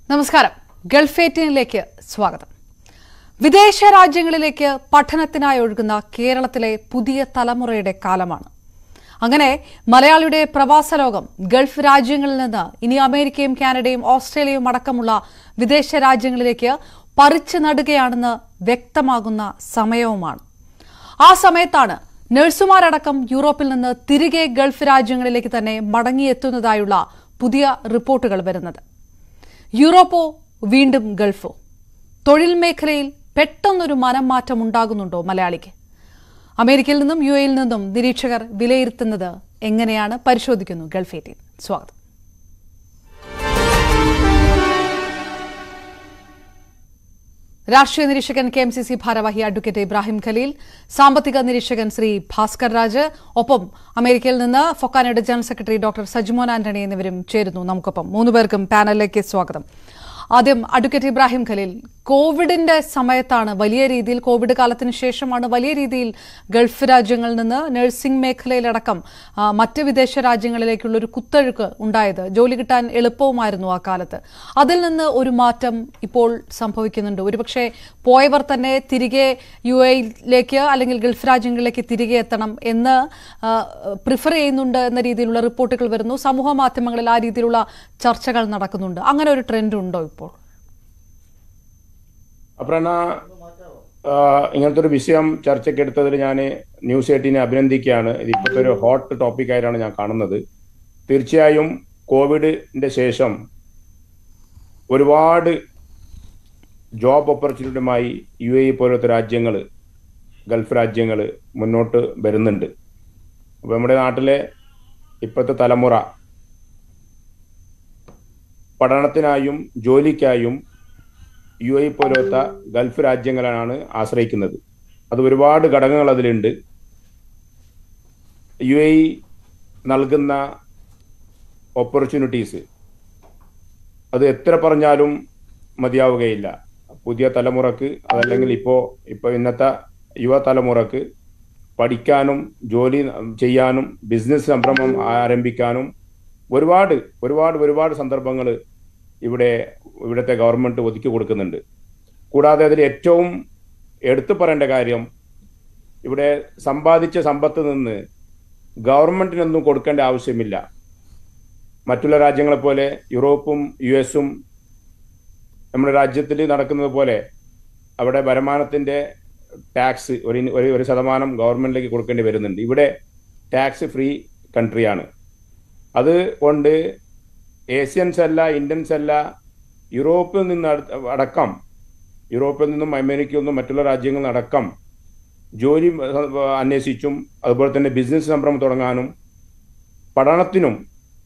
നമസ്കാരം ഗൾഫ് എയ്റ്റീനിലേക്ക് സ്വാഗതം വിദേശ രാജ്യങ്ങളിലേക്ക് പഠനത്തിനായി ഒഴുകുന്ന കേരളത്തിലെ പുതിയ തലമുറയുടെ കാലമാണ് അങ്ങനെ മലയാളിയുടെ പ്രവാസ ലോകം ഗൾഫ് രാജ്യങ്ങളിൽ നിന്ന് ഇനി അമേരിക്കയും കാനഡയും ഓസ്ട്രേലിയയും അടക്കമുള്ള വിദേശ രാജ്യങ്ങളിലേക്ക് പറിച്ചു നടുകയാണെന്ന് വ്യക്തമാകുന്ന സമയവുമാണ് ആ സമയത്താണ് നഴ്സുമാരടക്കം യൂറോപ്പിൽ നിന്ന് തിരികെ ഗൾഫ് രാജ്യങ്ങളിലേക്ക് തന്നെ മടങ്ങിയെത്തുന്നതായുള്ള പുതിയ റിപ്പോർട്ടുകൾ വരുന്നത് യൂറോപ്പോ വീണ്ടും ഗൾഫോ തൊഴിൽ മേഖലയിൽ പെട്ടെന്നൊരു മനം മാറ്റം ഉണ്ടാകുന്നുണ്ടോ മലയാളിക്ക് അമേരിക്കയിൽ നിന്നും യു എയിൽ നിന്നും നിരീക്ഷകർ വിലയിരുത്തുന്നത് എങ്ങനെയാണ് പരിശോധിക്കുന്നു ഗൾഫ് എയ്റ്റീൻ സ്വാഗതം രാഷ്ട്രീയ നിരീക്ഷകൻ കെ എം സി സി ഭാരവാഹി അഡ്വക്കേറ്റ് ഇബ്രാഹിം ഖലീൽ സാമ്പത്തിക നിരീക്ഷകൻ ശ്രീ ഭാസ്കർ രാജ് ഒപ്പം അമേരിക്കയിൽ നിന്ന് ഫൊക്കാനയുടെ general secretary doctor Sajimon Antony എന്നിവരും ചേരുന്നു നമുക്കൊപ്പം മൂന്നുപേർക്കും പാനലിലേക്ക് സ്വാഗതം ആദ്യം അഡ്വക്കേറ്റ് ഇബ്രാഹിം ഖലീൽ കോവിഡിന്റെ സമയത്താണ് വലിയ രീതിയിൽ കോവിഡ് കാലത്തിന് ശേഷമാണ് വലിയ രീതിയിൽ ഗൾഫ് രാജ്യങ്ങളിൽ നിന്ന് നഴ്സിംഗ് മേഖലയിലടക്കം ആ, മറ്റ് വിദേശ രാജ്യങ്ങളിലേക്കുള്ള ഒരു കുത്തൊഴുക്ക് ഉണ്ടായത് ജോലി കിട്ടാൻ എളുപ്പവുമായിരുന്നു ആ കാലത്ത് അതിൽ നിന്ന് ഒരു മാറ്റം ഇപ്പോൾ സംഭവിക്കുന്നുണ്ട് ഒരുപക്ഷെ പോയവർ തന്നെ തിരികെ യു എയിലേക്ക് അല്ലെങ്കിൽ ഗൾഫ് രാജ്യങ്ങളിലേക്ക് തിരികെ എത്തണം എന്ന് പ്രിഫർ ചെയ്യുന്നുണ്ട് എന്ന രീതിയിലുള്ള റിപ്പോർട്ടുകൾ വരുന്നു സമൂഹ മാധ്യമങ്ങളിൽ ആ രീതിയിലുള്ള ചർച്ചകൾ നടക്കുന്നുണ്ട് അങ്ങനെ ഒരു ട്രെൻഡ് ഉണ്ടോ ഇപ്പോൾ അപ്രണ ഇങ്ങനത്തെ ഒരു വിഷയം ചർച്ചയ്ക്ക് എടുത്തതിൽ ഞാൻ ന്യൂസ് എയ്റ്റീനെ അഭിനന്ദിക്കുകയാണ് ഇത് ഇപ്പോഴത്തെ ഒരു ഹോട്ട് ടോപ്പിക് ആയിട്ടാണ് ഞാൻ കാണുന്നത് തീർച്ചയായും കോവിഡിന്റെ ശേഷം ഒരുപാട് ജോബ് ഓപ്പർച്യൂണിറ്റിയുമായി യു എ പോലത്തെ രാജ്യങ്ങൾ ഗൾഫ് രാജ്യങ്ങൾ മുന്നോട്ട് വരുന്നുണ്ട് അപ്പോൾ നമ്മുടെ നാട്ടിലെ ഇപ്പോഴത്തെ തലമുറ പഠനത്തിനായും ജോലിക്കായും യു എ പോലത്തെ ഗൾഫ് രാജ്യങ്ങളാണ് ആശ്രയിക്കുന്നത് അത് ഒരുപാട് ഘടകങ്ങൾ അതിലുണ്ട് യു എ നൽകുന്ന ഓപ്പർച്യൂണിറ്റീസ് അത് എത്ര പറഞ്ഞാലും മതിയാവുകയില്ല പുതിയ തലമുറക്ക് അതല്ലെങ്കിൽ ഇപ്പോൾ ഇപ്പോൾ ഇന്നത്തെ യുവതലമുറക്ക് പഠിക്കാനും ജോലി ചെയ്യാനും ബിസിനസ് സംരംഭം ആരംഭിക്കാനും ഒരുപാട് ഒരുപാട് ഒരുപാട് സന്ദർഭങ്ങൾ ഇവിടെ ഇവിടുത്തെ ഗവൺമെന്റ് ഒതുക്കി കൊടുക്കുന്നുണ്ട് കൂടാതെ അതിൽ ഏറ്റവും എടുത്തു പറയേണ്ട കാര്യം ഇവിടെ സമ്പാദിച്ച സമ്പത്ത് നിന്ന് ഗവൺമെന്റിനൊന്നും കൊടുക്കേണ്ട ആവശ്യമില്ല മറ്റുള്ള രാജ്യങ്ങളെ പോലെ യൂറോപ്പും യു എസും നമ്മുടെ രാജ്യത്തിൽ നടക്കുന്നത് പോലെ അവിടെ വരുമാനത്തിന്റെ ടാക്സ് ഒരു ഒരു ഒരു ശതമാനം ഗവൺമെന്റിലേക്ക് കൊടുക്കേണ്ടി വരുന്നുണ്ട് ഇവിടെ ടാക്സ് ഫ്രീ കൺട്രിയാണ് അത് കൊണ്ട് ഏഷ്യൻസ് അല്ല ഇന്ത്യൻസ് അല്ല യൂറോപ്പിൽ നിന്ന് അട- അടക്കം യൂറോപ്പിൽ നിന്നും അമേരിക്കയിൽ നിന്നും മറ്റുള്ള രാജ്യങ്ങളിൽ അടക്കം ജോലി അഹ്, അന്വേഷിച്ചും അതുപോലെ തന്നെ ബിസിനസ് സംരംഭം തുടങ്ങാനും പഠനത്തിനും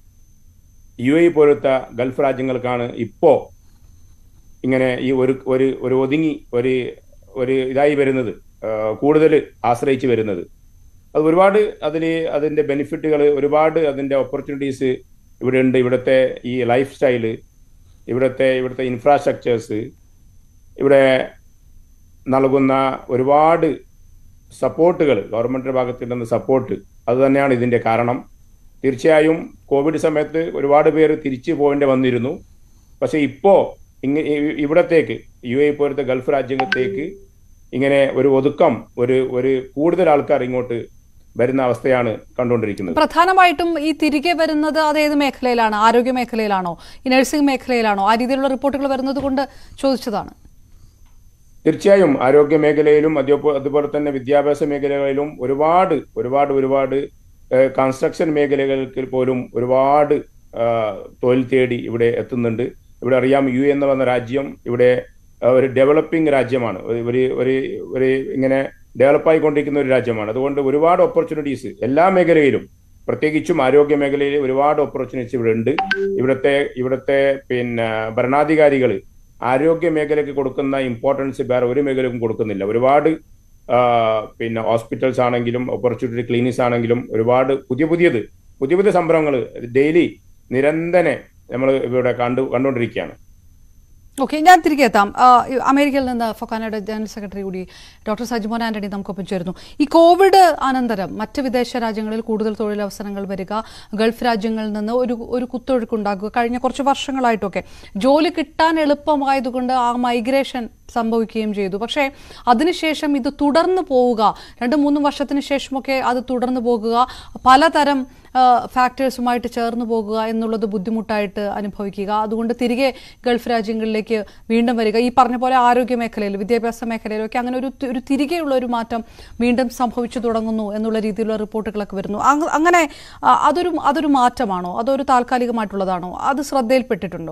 യു എ പോലത്തെ ഗൾഫ് രാജ്യങ്ങൾക്കാണ് ഇപ്പോൾ ഇങ്ങനെ ഈ ഒരു ഒരു ഒരു ഒതുങ്ങി ഒരു ഒരു ഇതായി വരുന്നത് കൂടുതൽ ആശ്രയിച്ച് വരുന്നത് അത് ഒരുപാട് അതിൽ അതിൻ്റെ ബെനിഫിറ്റുകൾ ഒരുപാട് അതിൻ്റെ ഓപ്പർച്യൂണിറ്റീസ് ഇവിടെ ഉണ്ട് ഇവിടുത്തെ ഈ ലൈഫ് സ്റ്റൈല് ഇവിടുത്തെ ഇവിടുത്തെ ഇൻഫ്രാസ്ട്രക്ചേഴ്സ് ഇവിടെ നൽകുന്ന ഒരുപാട് സപ്പോർട്ടുകൾ ഗവൺമെന്റിന്റെ ഭാഗത്ത് നിന്ന് സപ്പോർട്ട് അത് തന്നെയാണ് ഇതിന്റെ കാരണം തീർച്ചയായും കോവിഡ് സമയത്ത് ഒരുപാട് പേര് തിരിച്ചു പോകേണ്ടി വന്നിരുന്നു പക്ഷെ ഇപ്പോ ഇങ്ങ ഇ- ഇവിടത്തേക്ക് യു എ പോലത്തെ ഗൾഫ് രാജ്യങ്ങളിലേക്ക് ഇങ്ങനെ ഒരു ഒതുക്കം ഒരു ഒരു കൂടുതൽ ആൾക്കാർ ഇങ്ങോട്ട് വരുന്ന അവസ്ഥയാണ് കണ്ടുകൊണ്ടിരിക്കുന്നത് പ്രധാനമായിട്ടും ഈ തിരികെ വരുന്നത് അത് ഏത് മേഖലയിലാണ് ആരോഗ്യ മേഖലയിലാണോ ഈ നഴ്സിംഗ് മേഖലയിലാണോ ആ രീതിയിലുള്ള റിപ്പോർട്ടുകൾ വരുന്നത് കൊണ്ട് ചോദിച്ചതാണ് തീർച്ചയായും ആരോഗ്യ മേഖലയിലും അതേപോ- അതുപോലെ തന്നെ വിദ്യാഭ്യാസ മേഖലകളിലും ഒരുപാട് ഒരുപാട് ഒരുപാട് ഏഹ്, കൺസ്ട്രക്ഷൻ മേഖലകൾക്ക് പോലും ഒരുപാട് ആ, തൊഴിൽ തേടി ഇവിടെ എത്തുന്നുണ്ട് ഇവിടെ അറിയാം യു എന്ന് പറഞ്ഞ രാജ്യം ഇവിടെ ആ, ഒരു ഡെവലപ്പിംഗ് രാജ്യമാണ് ഒരു ഒരു- ഒരു ഒരു ഇങ്ങനെ ഡെവലപ്പായി കൊണ്ടിരിക്കുന്ന ഒരു രാജ്യമാണ് അതുകൊണ്ട് ഒരുപാട് ഓപ്പർച്യൂണിറ്റീസ് എല്ലാ മേഖലയിലും പ്രത്യേകിച്ചും ആരോഗ്യ മേഖലയിൽ ഒരുപാട് ഓപ്പർച്യൂണിറ്റീസ് ഇവിടെ ഉണ്ട് ഇവിടുത്തെ ഇവിടുത്തെ പിന്നെ ഭരണാധികാരികൾ ആരോഗ്യ മേഖലയ്ക്ക് കൊടുക്കുന്ന ഇമ്പോർട്ടൻസ് വേറെ ഒരു മേഖലക്കും കൊടുക്കുന്നില്ല ഒരുപാട് ആ, പിന്നെ ഹോസ്പിറ്റൽസ് ആണെങ്കിലും ഓപ്പർച്യൂണിറ്റി ക്ലിനിക്സ് ആണെങ്കിലും ഒരുപാട് പുതിയ പുതിയത് പുതിയ പുതിയ സംരംഭങ്ങൾ ഡെയിലി നിരന്തരം നമ്മൾ ഇവിടെ കണ്ടു കണ്ടുകൊണ്ടിരിക്കുകയാണ് ഓക്കെ ഞാൻ തിരികെ എത്താം ആ, ഈ അമേരിക്കയിൽ നിന്ന് ഫൊക്കാനയുടെ ജനറൽ സെക്രട്ടറി കൂടി ഡോക്ടർ സജിമോൻ ആന്റണി നമുക്കൊപ്പം ചേരുന്നു ഈ കോവിഡ് അനന്തരം മറ്റ് വിദേശ രാജ്യങ്ങളിൽ കൂടുതൽ തൊഴിലവസരങ്ങൾ വരിക ഗൾഫ് രാജ്യങ്ങളിൽ നിന്ന് ഒരു ഒരു കുത്തൊഴുക്കുണ്ടാകുക കഴിഞ്ഞ കുറച്ച് വർഷങ്ങളായിട്ടൊക്കെ ജോലി കിട്ടാൻ എളുപ്പമായതുകൊണ്ട് ആ മൈഗ്രേഷൻ സംഭവിക്കുകയും ചെയ്തു പക്ഷേ അതിനുശേഷം ഇത് തുടർന്ന് പോവുക രണ്ട് മൂന്ന് വർഷത്തിന് ശേഷമൊക്കെ അത് തുടർന്ന് പോകുക പലതരം ഫാക്ടേഴ്സുമായിട്ട് ചേർന്ന് പോകുക എന്നുള്ളത് ബുദ്ധിമുട്ടായിട്ട് അനുഭവിക്കുക അതുകൊണ്ട് തിരികെ ഗൾഫ് രാജ്യങ്ങളിലേക്ക് വീണ്ടും വരിക ഈ പറഞ്ഞ പോലെ ആരോഗ്യ മേഖലയിൽ വിദ്യാഭ്യാസ മേഖലയിലൊക്കെ അങ്ങനെ ഒരു ഒരു തിരികെയുള്ള ഒരു മാറ്റം വീണ്ടും സംഭവിച്ചു തുടങ്ങുന്നു എന്നുള്ള രീതിയിലുള്ള റിപ്പോർട്ടുകളൊക്കെ വരുന്നു അങ്ങ- അങ്ങനെ ആ, അതൊരു അതൊരു മാറ്റമാണോ അതൊരു താൽക്കാലികമായിട്ടുള്ളതാണോ അത് ശ്രദ്ധയിൽപ്പെട്ടിട്ടുണ്ടോ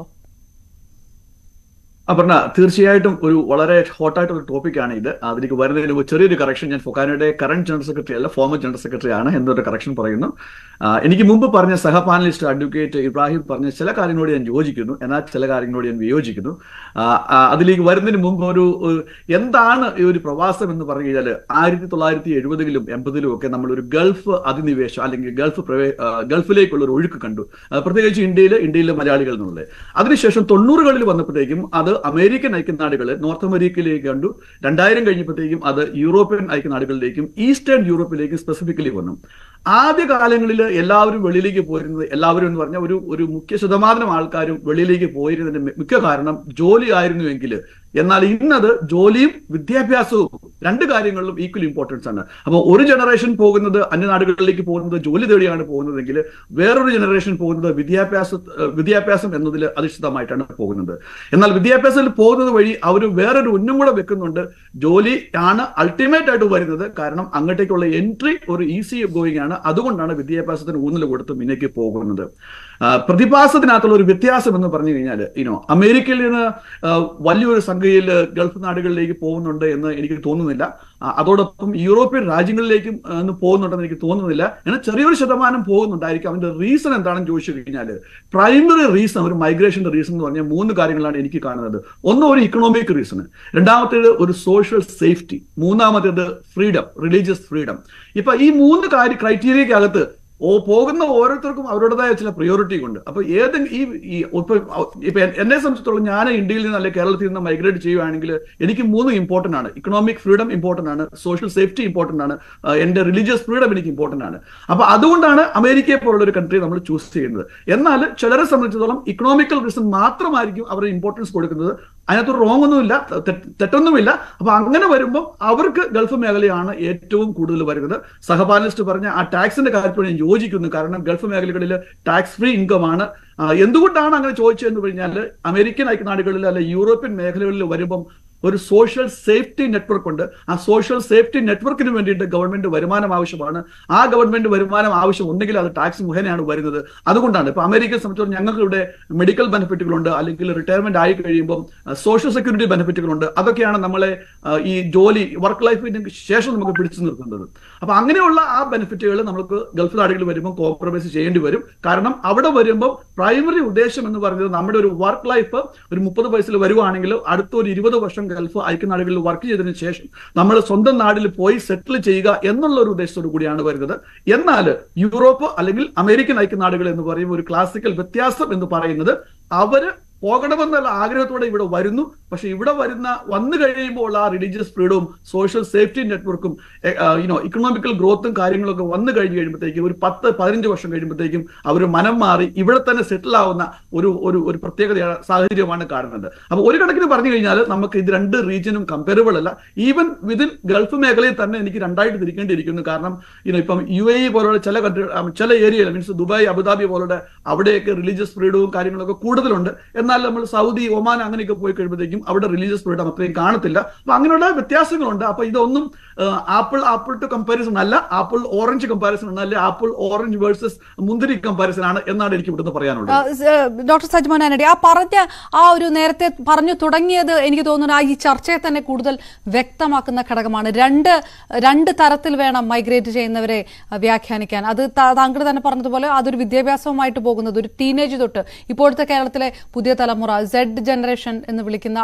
അപർണ തീർച്ചയായിട്ടും ഒരു വളരെ ഹോട്ടായിട്ടുള്ള ടോപ്പിക്കാണ് ഇത് അതിലേക്ക് വരുന്നതിന് മുമ്പ് ചെറിയൊരു കറക്ഷൻ ഞാൻ ഫൊക്കാനയുടെ കറന്റ് ജനറൽ സെക്രട്ടറി അല്ല ഫോമർ ജനറൽ സെക്രട്ടറി ആണ് എന്നൊരു കറക്ഷൻ പറയുന്നു ആ, എനിക്ക് മുമ്പ് പറഞ്ഞ സഹ പാനലിസ്റ്റ് അഡ്വക്കേറ്റ് ഇബ്രാഹിം പറഞ്ഞ ചില കാര്യങ്ങളോട് ഞാൻ യോജിക്കുന്നു എന്നാൽ ചില കാര്യങ്ങളോട് ഞാൻ വിയോജിക്കുന്നു ആ, ആ, അതിലേക്ക് വരുന്നതിന് മുമ്പ് ഒരു ഒരു എന്താണ് ഈ ഒരു പ്രവാസം എന്ന് പറഞ്ഞു കഴിഞ്ഞാൽ ആയിരത്തി തൊള്ളായിരത്തി എഴുപതുകളിലും എൺപതിലും ഒക്കെ നമ്മൾ ഒരു ഗൾഫ് അധിനിവേശം അല്ലെങ്കിൽ ഗൾഫ് പ്രവേ ആ, ഗൾഫിലേക്കുള്ള ഒരു ഒഴുക്ക് കണ്ടു ആ, പ്രത്യേകിച്ച് ഇന്ത്യയിൽ ഇന്ത്യയിലെ മലയാളികൾ എന്നുള്ളത് അതിനുശേഷം തൊണ്ണൂറുകളിൽ വന്നപ്പോഴത്തേക്കും അത് അമേരിക്കൻ ഐക്യനാടുകൾ നോർത്ത് അമേരിക്കയിലേക്ക് കണ്ടു രണ്ടായിരം കഴിഞ്ഞപ്പോഴത്തേക്കും അത് യൂറോപ്യൻ ഐക്യനാടുകളിലേക്കും ഈസ്റ്റേൺ യൂറോപ്പിലേക്കും സ്പെസിഫിക്കലി വന്നു ആദ്യ കാലങ്ങളിൽ എല്ലാവരും വെളിയിലേക്ക് പോയിരുന്നത് എല്ലാവരും എന്ന് പറഞ്ഞാൽ ഒരു ഒരു മുഖ്യ ശതമാനം ആൾക്കാരും വെളിയിലേക്ക് പോയിരുന്നതിന്റെ മി- മിക്ക കാരണം ജോലി ആയിരുന്നുവെങ്കിൽ എന്നാൽ ഇന്നത് ജോലിയും വിദ്യാഭ്യാസവും രണ്ട് കാര്യങ്ങളിലും ഈക്വൽ ഇമ്പോർട്ടൻസ് ആണ് അപ്പോൾ ഒരു ജനറേഷൻ പോകുന്നത് അന്യനാടുകളിലേക്ക് പോകുന്നത് ജോലി തേടിയാണ് പോകുന്നതെങ്കിൽ വേറൊരു ജനറേഷൻ പോകുന്നത് വിദ്യാഭ്യാസ ഏഹ് വിദ്യാഭ്യാസം എന്നതിൽ അധിഷ്ഠിതമായിട്ടാണ് പോകുന്നത് എന്നാൽ വിദ്യാഭ്യാസത്തിൽ പോകുന്നത് വഴി അവർ വേറൊരു ഉന്നം കൂടെ വെക്കുന്നുണ്ട് ജോലി ആണ് അൾട്ടിമേറ്റ് ആയിട്ട് വരുന്നത് കാരണം അങ്ങോട്ടേക്കുള്ള എൻട്രി ഒരു ഈസി ഗോയിങ് ആണ് അതുകൊണ്ടാണ് വിദ്യാഭ്യാസത്തിന് ഊന്നൽ കൊടുത്ത് മുന്നേക്ക് പോകുന്നത് ആ, പ്രതിഭാസത്തിനകത്തുള്ള ഒരു വ്യത്യാസം എന്ന് പറഞ്ഞു കഴിഞ്ഞാൽ ഇനോ അമേരിക്കയിൽ നിന്ന് ആ, വലിയൊരു സംഖ്യയിൽ ഗൾഫ് നാടുകളിലേക്ക് പോകുന്നുണ്ട് എന്ന് എനിക്ക് തോന്നുന്നില്ല ആ, അതോടൊപ്പം യൂറോപ്യൻ രാജ്യങ്ങളിലേക്കും ആ, ഒന്ന് പോകുന്നുണ്ടെന്ന് എനിക്ക് തോന്നുന്നില്ല എന്നാൽ ചെറിയൊരു ശതമാനം പോകുന്നുണ്ടായിരിക്കും അതിന്റെ റീസൺ എന്താണെന്ന് ചോദിച്ചു കഴിഞ്ഞാൽ പ്രൈമറി റീസൺ ഒരു മൈഗ്രേഷന്റെ റീസൺ എന്ന് പറഞ്ഞാൽ മൂന്ന് കാര്യങ്ങളാണ് എനിക്ക് കാണുന്നത് ഒന്ന് ഒരു ഇക്കണോമിക് റീസൺ രണ്ടാമത്തേത് ഒരു സോഷ്യൽ സേഫ്റ്റി മൂന്നാമത്തേത് ഫ്രീഡം റിലീജിയസ് ഫ്രീഡം ഇപ്പൊ ഈ മൂന്ന് കാര്യ ക്രൈറ്റീരിയക്കകത്ത് ഓ പോകുന്ന ഓരോരുത്തർക്കും അവരുടേതായ ചില പ്രിയോറിറ്റി ഉണ്ട് അപ്പൊ ഏതെങ്കിലും ഈ ഈ ഇപ്പൊ ഇപ്പൊ എൻ- എന്നെ സംബന്ധിച്ചിടത്തോളം ഞാൻ ഇന്ത്യയിൽ നിന്ന് അല്ലെങ്കിൽ കേരളത്തിൽ നിന്ന് മൈഗ്രേറ്റ് ചെയ്യുവാണെങ്കിൽ എനിക്ക് മൂന്ന് ഇമ്പോർട്ടന്റ് ആണ് ഇക്കണോമിക് ഫ്രീഡം ഇമ്പോർട്ടന്റ് ആണ് സോഷ്യൽ സേഫ്റ്റി ഇമ്പോർട്ടന്റ് ആണ് ആ, എന്റെ റിലീജിയസ് ഫ്രീഡം എനിക്ക് ഇമ്പോർട്ടന്റ് ആണ് അപ്പൊ അതുകൊണ്ടാണ് അമേരിക്കയെ പോലുള്ള ഒരു കൺട്രി നമ്മൾ ചൂസ് ചെയ്യുന്നത് എന്നാൽ ചിലരെ സംബന്ധിച്ചിടത്തോളം ഇക്കണോമിക്കൽ റീസൺ മാത്രമായിരിക്കും അവർ ഇമ്പോർട്ടൻസ് കൊടുക്കുന്നത് അതിനകത്ത് റോങ് ഒന്നുമില്ല തെ- തെറ്റൊന്നുമില്ല അപ്പൊ അങ്ങനെ വരുമ്പോൾ അവർക്ക് ഗൾഫ് മേഖലയാണ് ഏറ്റവും കൂടുതൽ വരുന്നത് സഹപാനലിസ്റ്റ് പറഞ്ഞ ആ ടാക്സിന്റെ കാര്യത്തോട് ഞാൻ യോജിക്കുന്നു കാരണം ഗൾഫ് മേഖലകളിൽ ടാക്സ് ഫ്രീ ഇൻകം ആണ് ആ, എന്തുകൊണ്ടാണ് അങ്ങനെ ചോദിച്ചതെന്ന് കഴിഞ്ഞാൽ അമേരിക്കൻ ഐക്യനാടുകളിൽ അല്ലെ യൂറോപ്യൻ മേഖലകളിൽ വരുമ്പം ഒരു സോഷ്യൽ സേഫ്റ്റി നെറ്റ്വർക്ക് ഉണ്ട് ആ സോഷ്യൽ സേഫ്റ്റി നെറ്റ്വർക്കിന് വേണ്ടിയിട്ട് ഗവൺമെന്റ് വരുമാനം ആവശ്യമാണ് ആ ഗവൺമെന്റ് വരുമാനം ആവശ്യം ഉണ്ടെങ്കിൽ അത് ടാക്സ് മുഖേനയാണ് വരുന്നത് അതുകൊണ്ടാണ് ഇപ്പൊ അമേരിക്കയെ സംബന്ധിച്ചിടത്തോളം ഞങ്ങൾക്ക് ഇവിടെ മെഡിക്കൽ ബെനിഫിറ്റുകളുണ്ട് അല്ലെങ്കിൽ റിട്ടയർമെന്റ് ആയി കഴിയുമ്പോൾ സോഷ്യൽ സെക്യൂരിറ്റി ബെനിഫിറ്റുകളുണ്ട് അതൊക്കെയാണ് നമ്മളെ ആ, ഈ ജോലി വർക്ക് ലൈഫിന് ശേഷം നമുക്ക് പിടിച്ചു നിർത്തുന്നത് അപ്പൊ അങ്ങനെയുള്ള ആ ബെനിഫിറ്റുകൾ നമുക്ക് ഗൾഫ് നാടുകളിൽ വരുമ്പോൾ കോംപ്രമൈസ് ചെയ്യേണ്ടി വരും കാരണം അവിടെ വരുമ്പോൾ പ്രൈമറി ഉദ്ദേശം എന്ന് പറയുന്നത് നമ്മുടെ ഒരു വർക്ക് ലൈഫ് ഒരു മുപ്പത് വയസ്സിൽ വരുവാണെങ്കിൽ അടുത്ത ഒരു ഇരുപത് വർഷം ഗൾഫ് ഐക്യനാടുകളിൽ വർക്ക് ചെയ്തതിനു ശേഷം നമ്മൾ സ്വന്തം നാട്ടിൽ പോയി സെറ്റിൽ ചെയ്യുക എന്നുള്ള ഒരു ഉദ്ദേശത്തോടു കൂടിയാണ് വരുന്നത് എന്നാൽ യൂറോപ്പ് അല്ലെങ്കിൽ അമേരിക്കൻ ഐക്യനാടുകൾ എന്ന് പറയുമ്പോൾ ഒരു ക്ലാസിക്കൽ വ്യത്യാസം എന്ന് പറയുന്നത് അവര് പോകണമെന്നുള്ള ആഗ്രഹത്തോടെ ഇവിടെ വരുന്നു പക്ഷെ ഇവിടെ വരുന്ന വന്നു കഴിയുമ്പോൾ ആ റിലീജിയസ് ഫ്രീഡവും സോഷ്യൽ സേഫ്റ്റി നെറ്റ്വർക്കും യുനോ ഇക്കണോമിക്കൽ ഗ്രോത്തും കാര്യങ്ങളൊക്കെ വന്നു കഴിഞ്ഞ് കഴിയുമ്പോഴത്തേക്കും ഒരു പത്ത് പതിനഞ്ച് വർഷം കഴിയുമ്പോഴത്തേക്കും അവർ മനം മാറി ഇവിടെ തന്നെ സെറ്റിൽ ആവുന്ന ഒരു ഒരു ഒരു പ്രത്യേകത സാഹചര്യമാണ് കാണുന്നത് അപ്പൊ ഒരു കണക്കിന് പറഞ്ഞു കഴിഞ്ഞാൽ നമുക്ക് ഇത് രണ്ട് റീജിയനും കമ്പയറബിൾ അല്ല ഈവൻ വിതിൻ ഗൾഫ് മേഖലയിൽ തന്നെ എനിക്ക് രണ്ടായിട്ട് തിരിക്കേണ്ടിയിരിക്കുന്നു കാരണം യുനോ ഇപ്പം യു എ ഇ പോലുള്ള ചില കൺട്രി ചില ഏരിയയിൽ മീൻസ് ദുബായ് അബുദാബി പോലുള്ള അവിടെയൊക്കെ റിലീജിയസ് ഫ്രീഡവും കാര്യങ്ങളൊക്കെ കൂടുതലുണ്ട് എന്നാൽ നമ്മൾ സൗദി ഒമാൻ അങ്ങനെയൊക്കെ പോയി കഴിയുമ്പോഴത്തേക്കും അവിടെ റിലീജിയസ് ഫ്രീഡം അത്രയും കാണത്തില്ല അപ്പൊ അങ്ങനെയുള്ള വ്യത്യാസങ്ങളുണ്ട് അപ്പൊ ഇതൊന്നും ആപ്പിൾ ആപ്പിൾ ടു കമ്പാരിസൺ അല്ല ആപ്പിൾ ഓറഞ്ച് കമ്പാരിസൺ ആണ് അല്ലെ ആപ്പിൾ ഓറഞ്ച് വേഴ്സസ് മുന്തിരി കമ്പാരിസൺ ആണ് എന്നാണ് എനിക്ക് ഇവിടുന്ന് പറയാനുള്ളത് ആ, സ്, ഏ, ഡോക്ടർ സജ്മോൻ ആന്റണി ആ പറഞ്ഞ ആ ഒരു നേരത്തെ പറഞ്ഞു തുടങ്ങിയത് എനിക്ക് തോന്നുന്നു ആ ഈ ചർച്ചയെ തന്നെ കൂടുതൽ വ്യക്തമാക്കുന്ന ഘടകമാണ് രണ്ട് രണ്ട് തരത്തിൽ വേണം മൈഗ്രേറ്റ് ചെയ്യുന്നവരെ ആ, വ്യാഖ്യാനിക്കാൻ അത് താ- താങ്കൾ തന്നെ പറഞ്ഞതുപോലെ അതൊരു വിദ്യാഭ്യാസവുമായിട്ട് പോകുന്നത് ഒരു ടീനേജ് തൊട്ട് ഇപ്പോഴത്തെ കേരളത്തിലെ പുതിയ തലമുറ സെഡ് ജനറേഷൻ എന്ന് വിളിക്കുന്ന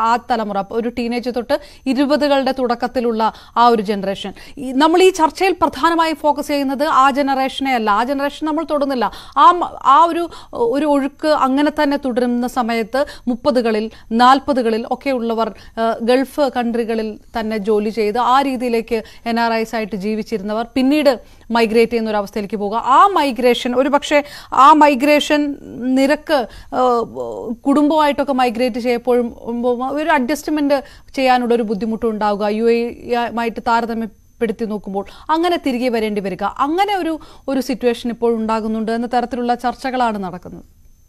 ആ തലമുറ ഒരു ടീനേജ് തൊട്ട് ഇരുപതുകളുടെ തുടക്കത്തിലുള്ള ആ ഒരു ജനറേഷൻ ഈ- നമ്മൾ ഈ ചർച്ചയിൽ പ്രധാനമായും ഫോക്കസ് ചെയ്യുന്നത് ആ ജനറേഷനെ അല്ല ആ ജനറേഷൻ നമ്മൾ തൊടുന്നില്ല ആ മ- ആ ഒരു ഒരു ഒഴുക്ക് അങ്ങനെ തന്നെ തുടരുന്ന സമയത്ത് മുപ്പതുകളിൽ നാൽപ്പതുകളിൽ ഒക്കെ ഉള്ളവർ ആ, ഗൾഫ് കൺട്രികളിൽ തന്നെ ജോലി ചെയ്ത് ആ രീതിയിലേക്ക് എൻ ആർ ഐസ് ആയിട്ട് ജീവിച്ചിരുന്നവർ പിന്നീട് മൈഗ്രേറ്റ് ചെയ്യുന്ന ഒരു അവസ്ഥയിലേക്ക് പോകുക ആ മൈഗ്രേഷൻ ഒരു പക്ഷേ ആ മൈഗ്രേഷൻ നിരക്ക് ആ, കുടുംബമായിട്ടൊക്കെ മൈഗ്രേറ്റ് ചെയ്യപ്പോഴും ഒരു അഡ്ജസ്റ്റ്മെന്റ് ചെയ്യാനുള്ള ഒരു ബുദ്ധിമുട്ട് ഉണ്ടാവുക യു എമായിട്ട് താരതമ്യപ്പെടുത്തി നോക്കുമ്പോൾ അങ്ങനെ തിരികെ വരേണ്ടി വരിക അങ്ങനെ ഒരു ഒരു സിറ്റുവേഷൻ ഇപ്പോൾ ഉണ്ടാകുന്നുണ്ട് എന്ന തരത്തിലുള്ള ചർച്ചകളാണ് നടക്കുന്നത്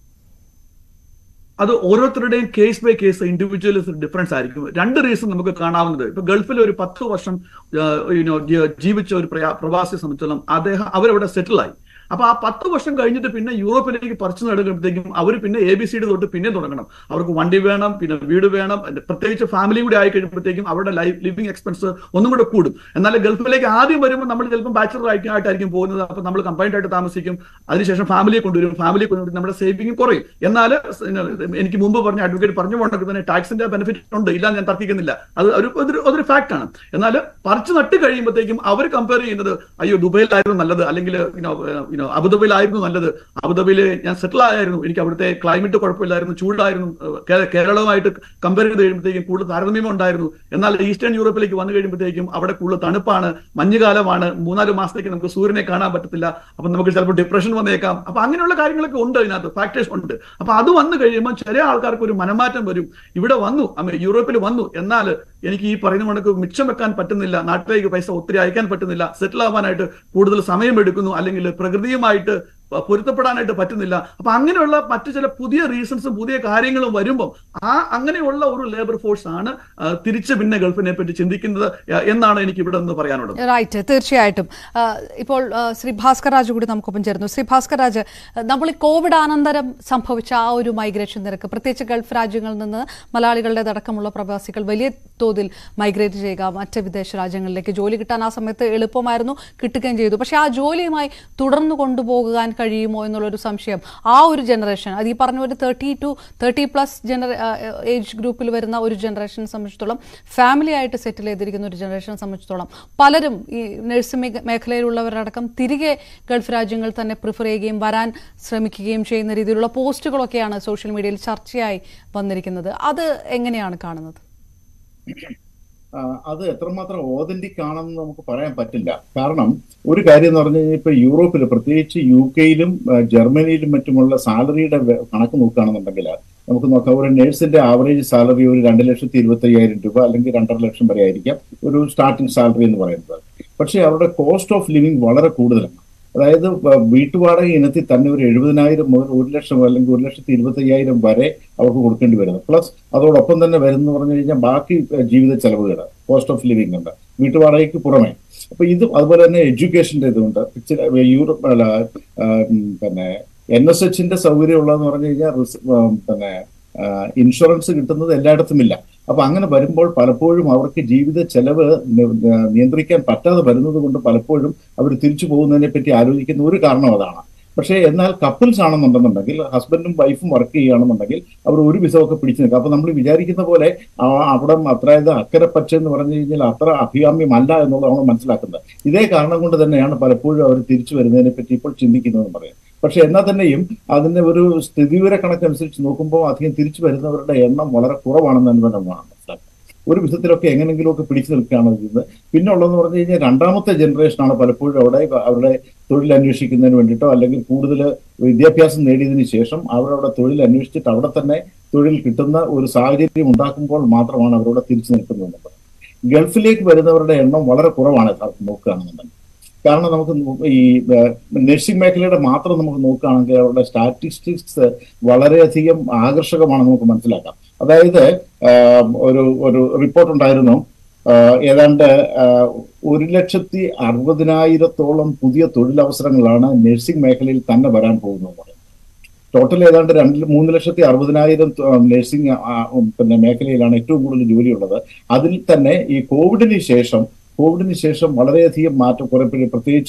അത് ഓരോരുത്തരുടെയും case by case individuals difference ആയിരിക്കും രണ്ട് റീസൺ നമുക്ക് കാണാവുന്നത് ഇപ്പൊ ഗൾഫിൽ ഒരു പത്ത് വർഷം യുനോ ജീവിച്ച ഒരു പ്രയാ- പ്രവാസിയെ സംബന്ധിച്ചോളം അദ്ദേഹം അവരവിടെ സെറ്റിൽ ആയി അപ്പൊ ആ പത്ത് വർഷം കഴിഞ്ഞിട്ട് പിന്നെ യൂറോപ്പിലേക്ക് പറിച്ചു നടക്കുമ്പോഴത്തേക്കും അവർ പിന്നെ എ ബി സി ഡി തൊട്ട് പിന്നെ തുടങ്ങണം അവർക്ക് വണ്ടി വേണം പിന്നെ വീട് വേണം പ്രത്യേകിച്ച് ഫാമിലി കൂടി ആയി കഴിയുമ്പോഴത്തേക്കും അവരുടെ ലൈഫ് ലിവിംഗ് എക്സ്പെൻസ് ഒന്നും കൂടെ കൂടും എന്നാൽ ഗൾഫിലേക്ക് ആദ്യം വരുമ്പോൾ നമ്മൾ ചിലപ്പോൾ ബാച്ചുലർ ആയിട്ടായിരിക്കും പോകുന്നത് അപ്പൊ നമ്മൾ കമ്പൈൻഡ് ആയിട്ട് താമസിക്കും അതിനുശേഷം ഫാമിലിയെ കൊണ്ടുവരും ഫാമിലിയെ കൊണ്ടുവരും നമ്മുടെ സേവിങ് കുറയും എന്നാൽ എനിക്ക് മുമ്പ് പറഞ്ഞ അഡ്വക്കേറ്റ് പറഞ്ഞു പോകണമെങ്കിൽ തന്നെ ടാക്സിന്റെ ബെനിഫിറ്റ് ഉണ്ട് ഇല്ല ഞാൻ തർക്കിക്കുന്നില്ല അത് ഒരു അതൊരു അതൊരു ഫാക്ട് ആണ് എന്നാൽ പറിച്ചു നട്ട് കഴിയുമ്പോഴത്തേക്കും അവർ കമ്പയർ ചെയ്യുന്നത് അയ്യോ ദുബൈയിലായിരുന്നു നല്ലത് അല്ലെങ്കിൽ യുനോ അബുദാബിയിലായിരുന്നു നല്ലത് അബുദാബിയിൽ ഞാൻ സെറ്റിൽ ആയിരുന്നു എനിക്ക് അവിടുത്തെ ക്ലൈമറ്റ് കുഴപ്പമില്ലായിരുന്നു ചൂടായിരുന്നു ഏഹ് കേ- കേരളവുമായിട്ട് കമ്പയർ ചെയ്ത് കഴിയുമ്പോഴത്തേക്കും കൂടുതൽ താരതമ്യം ഉണ്ടായിരുന്നു എന്നാൽ ഈസ്റ്റേൺ യൂറോപ്പിലേക്ക് വന്നു കഴിയുമ്പോഴത്തേക്കും അവിടെ കൂടുതൽ തണുപ്പാണ് മഞ്ഞുകാലമാണ് മൂന്നാല് മാസത്തേക്ക് നമുക്ക് സൂര്യനെ കാണാൻ പറ്റത്തില്ല അപ്പൊ നമുക്ക് ചിലപ്പോൾ ഡിപ്രഷൻ വന്നേക്കാം അപ്പൊ അങ്ങനെയുള്ള കാര്യങ്ങളൊക്കെ ഉണ്ട് അതിനകത്ത് ഫാക്ടേഴ്സ് ഉണ്ട് അപ്പൊ അത് വന്നു കഴിയുമ്പോൾ ചില ആൾക്കാർക്ക് ഒരു മനമാറ്റം വരും ഇവിടെ വന്നു അമേ- യൂറോപ്പിൽ വന്നു എന്നാൽ എനിക്ക് ഈ പറയുന്ന കണക്ക് മിച്ചം വെക്കാൻ പറ്റുന്നില്ല നാട്ടിലേക്ക് പൈസ ഒത്തിരി അയക്കാൻ പറ്റുന്നില്ല സെറ്റിൽ ആവാനായിട്ട് കൂടുതൽ സമയം എടുക്കുന്നു അല്ലെങ്കിൽ പ്രകൃതിയുമായിട്ട് പ- പൊരുത്തപ്പെടാനായിട്ട് പറ്റുന്നില്ല അപ്പൊ അങ്ങനെയുള്ള മറ്റു ചില പുതിയ റീസൺസും പുതിയ കാര്യങ്ങളും വരുമ്പം ആ അങ്ങനെയുള്ള ഒരു ലേബർ ഫോഴ്സ് ആണ് ആ, തിരിച്ച് പിന്നെ ഗൾഫിനെ പറ്റി ചിന്തിക്കുന്നത് ആ, എന്നാണ് എനിക്ക് ഇവിടെ നിന്ന് പറയാനുള്ളത് റൈറ്റ് തീർച്ചയായിട്ടും ആ, ഇപ്പോൾ ആ, ശ്രീ ഭാസ്കർ രാജ് കൂടി നമുക്കൊപ്പം ചേർന്നു ശ്രീ ഭാസ്കർ രാജ് നമ്മൾ ഈ കോവിഡ് അനന്തരം സംഭവിച്ച ആ ഒരു മൈഗ്രേഷൻ നിരക്ക് പ്രത്യേകിച്ച് ഗൾഫ് രാജ്യങ്ങളിൽ നിന്ന് മലയാളികളുടെ അടക്കമുള്ള പ്രവാസികൾ വലിയ തോതിൽ മൈഗ്രേറ്റ് ചെയ്യുക മറ്റ് വിദേശ രാജ്യങ്ങളിലേക്ക് ജോലി കിട്ടാൻ ആ സമയത്ത് എളുപ്പമായിരുന്നു കിട്ടുകയും ചെയ്തു പക്ഷേ ആ ജോലിയുമായി തുടർന്നു കൊണ്ടുപോകാൻ കഴിയുമോ എന്നുള്ളൊരു സംശയം ആ ഒരു ജനറേഷൻ അത് ഈ പറഞ്ഞ ഒരു തേർട്ടി ടു തേർട്ടി പ്ലസ് ജനറ ഏജ് ഗ്രൂപ്പിൽ വരുന്ന ഒരു ജനറേഷനെ സംബന്ധിച്ചിടത്തോളം ഫാമിലി ആയിട്ട് സെറ്റിൽ ചെയ്തിരിക്കുന്ന ഒരു ജനറേഷനെ സംബന്ധിച്ചിടത്തോളം പലരും ഈ നഴ്സിംഗ് മേഖലയിലുള്ളവരടക്കം തിരികെ ഗൾഫ് രാജ്യങ്ങൾ തന്നെ പ്രിഫർ ചെയ്യുകയും വരാൻ ശ്രമിക്കുകയും ചെയ്യുന്ന രീതിയിലുള്ള പോസ്റ്റുകളൊക്കെയാണ് സോഷ്യൽ മീഡിയയിൽ ചർച്ചയായി വന്നിരിക്കുന്നത് അത് എങ്ങനെയാണ് കാണുന്നത് ആ, അത് എത്രമാത്രം ഓതന്റിക് ആണെന്ന് നമുക്ക് പറയാൻ പറ്റില്ല കാരണം ഒരു കാര്യം എന്ന് പറഞ്ഞു കഴിഞ്ഞാൽ ഇപ്പൊ യൂറോപ്പിൽ പ്രത്യേകിച്ച് യു കെയിലും ആ, ജർമ്മനിയിലും മറ്റുമുള്ള സാലറിയുടെ വെ- കണക്ക് നോക്കുകയാണെന്നുണ്ടെങ്കിൽ നമുക്ക് നോക്കാം ഒരു നേഴ്സിന്റെ ആവറേജ് സാലറി ഒരു രണ്ട് ലക്ഷത്തി ഇരുപത്തി അയ്യായിരം രൂപ അല്ലെങ്കിൽ രണ്ടര ലക്ഷം വരെ ആയിരിക്കാം ഒരു സ്റ്റാർട്ടിംഗ് സാലറി എന്ന് പറയുന്നത് പക്ഷേ അവരുടെ കോസ്റ്റ് ഓഫ് ലിവിങ് വളരെ കൂടുതലാണ് അതായത് വ- വീട്ടുവാടക ഇനത്തിൽ തന്നെ ഒരു എഴുപതിനായിരം മുതൽ ഒരു ലക്ഷം അല്ലെങ്കിൽ ഒരു ലക്ഷത്തി ഇരുപത്തി അയ്യായിരം വരെ അവർക്ക് കൊടുക്കേണ്ടി വരുന്നത് പ്ലസ് അതോടൊപ്പം തന്നെ വരുന്ന പറഞ്ഞു കഴിഞ്ഞാൽ ബാക്കി ഏഹ്, ജീവിത ചെലവുകൾ കോസ്റ്റ് ഓഫ് ലിവിംഗ് ഉണ്ട് വീട്ടുവാടകയ്ക്ക് പുറമെ അപ്പൊ ഇത് അതുപോലെ തന്നെ എഡ്യൂക്കേഷന്റെ ഇതുണ്ട് ചില യൂറോപ്പ് അല്ല, ആ, ഉം, പിന്നെ എൻ എസ് എച്ചിന്റെ സൗകര്യം ഉള്ളതെന്ന് പറഞ്ഞു കഴിഞ്ഞാൽ റിസ്- ഉം, പിന്നെ ഇൻഷുറൻസ് കിട്ടുന്നത് എല്ലായിടത്തും ഇല്ല അപ്പൊ അങ്ങനെ വരുമ്പോൾ പലപ്പോഴും അവർക്ക് ജീവിത ചെലവ് നി- നി- നിയന്ത്രിക്കാൻ പറ്റാതെ വരുന്നത് കൊണ്ട് പലപ്പോഴും അവർ തിരിച്ചു പോകുന്നതിനെ പറ്റി ആലോചിക്കുന്ന ഒരു കാരണം അതാണ് പക്ഷേ എന്നാൽ കപ്പിൾസ് ആണെന്നുണ്ടെന്നുണ്ടെങ്കിൽ ഹസ്ബൻഡും വൈഫും വർക്ക് ചെയ്യുകയാണെന്നുണ്ടെങ്കിൽ അവർ ഒരു വിസമൊക്കെ പിടിച്ചു നിൽക്കും അപ്പൊ നമ്മൾ വിചാരിക്കുന്ന പോലെ ആ അവിടെ അതായത് അക്കരെ പച്ച എന്ന് പറഞ്ഞു കഴിഞ്ഞാൽ അത്ര അഭികാമ്യമല്ല എന്നുള്ളത് നമ്മൾ മനസ്സിലാക്കുന്നത് ഇതേ കാരണം കൊണ്ട് തന്നെയാണ് പലപ്പോഴും അവർ തിരിച്ചു വരുന്നതിനെ പറ്റി ഇപ്പോൾ ചിന്തിക്കുന്നതെന്ന് പറയാം പക്ഷെ എന്നാൽ തന്നെയും അതിന്റെ ഒരു സ്ഥിതിവിവര കണക്കനുസരിച്ച് നോക്കുമ്പോൾ അധികം തിരിച്ചു വരുന്നവരുടെ എണ്ണം വളരെ കുറവാണെന്ന് തന്നെ നമ്മൾ മനസ്സിലാക്കുക ഒരു വിധത്തിലൊക്കെ എങ്ങനെങ്കിലുമൊക്കെ പിടിച്ചു നിൽക്കുകയാണ് ചെയ്യുന്നത് പിന്നെ ഉള്ളതെന്ന് പറഞ്ഞു കഴിഞ്ഞാൽ രണ്ടാമത്തെ ജനറേഷനാണ് പലപ്പോഴും അവിടെ അവരുടെ തൊഴിൽ അന്വേഷിക്കുന്നതിന് വേണ്ടിയിട്ടോ അല്ലെങ്കിൽ കൂടുതൽ വിദ്യാഭ്യാസം നേടിയതിനു ശേഷം അവരവിടെ തൊഴിൽ അന്വേഷിച്ചിട്ട് അവിടെ തന്നെ തൊഴിൽ കിട്ടുന്ന ഒരു സാഹചര്യം ഉണ്ടാക്കുമ്പോൾ മാത്രമാണ് അവരവിടെ തിരിച്ചു നിൽക്കുന്നത് ഗൾഫിലേക്ക് വരുന്നവരുടെ എണ്ണം വളരെ കുറവാണ് യഥാർത്ഥം നോക്കുകയാണെന്നുണ്ടെങ്കിൽ കാരണം നമുക്ക് നോ- ഈ നഴ്സിംഗ് മേഖലയുടെ മാത്രം നമുക്ക് നോക്കുകയാണെങ്കിൽ അവരുടെ സ്റ്റാറ്റിസ്റ്റിക്സ് വളരെയധികം ആകർഷകമാണ് നമുക്ക് മനസ്സിലാക്കാം അതായത് ആഹ്, ഒരു ഒരു റിപ്പോർട്ട് ഉണ്ടായിരുന്നു ആഹ്, ഏതാണ്ട് ആഹ്, ഒരു ലക്ഷത്തി അറുപതിനായിരത്തോളം പുതിയ തൊഴിലവസരങ്ങളാണ് നഴ്സിംഗ് മേഖലയിൽ തന്നെ വരാൻ പോകുന്നത് പറയുന്നത് ടോട്ടൽ ഏതാണ്ട് രണ്ട് മൂന്ന് ലക്ഷത്തി അറുപതിനായിരം നഴ്സിംഗ് പിന്നെ മേഖലയിലാണ് ഏറ്റവും കൂടുതൽ ജോലിയുള്ളത് അതിൽ തന്നെ ഈ കോവിഡിന് ശേഷം കോവിഡിന് ശേഷം വളരെയധികം മാറ്റം കുറെ പേര് പ്രത്യേകിച്ച്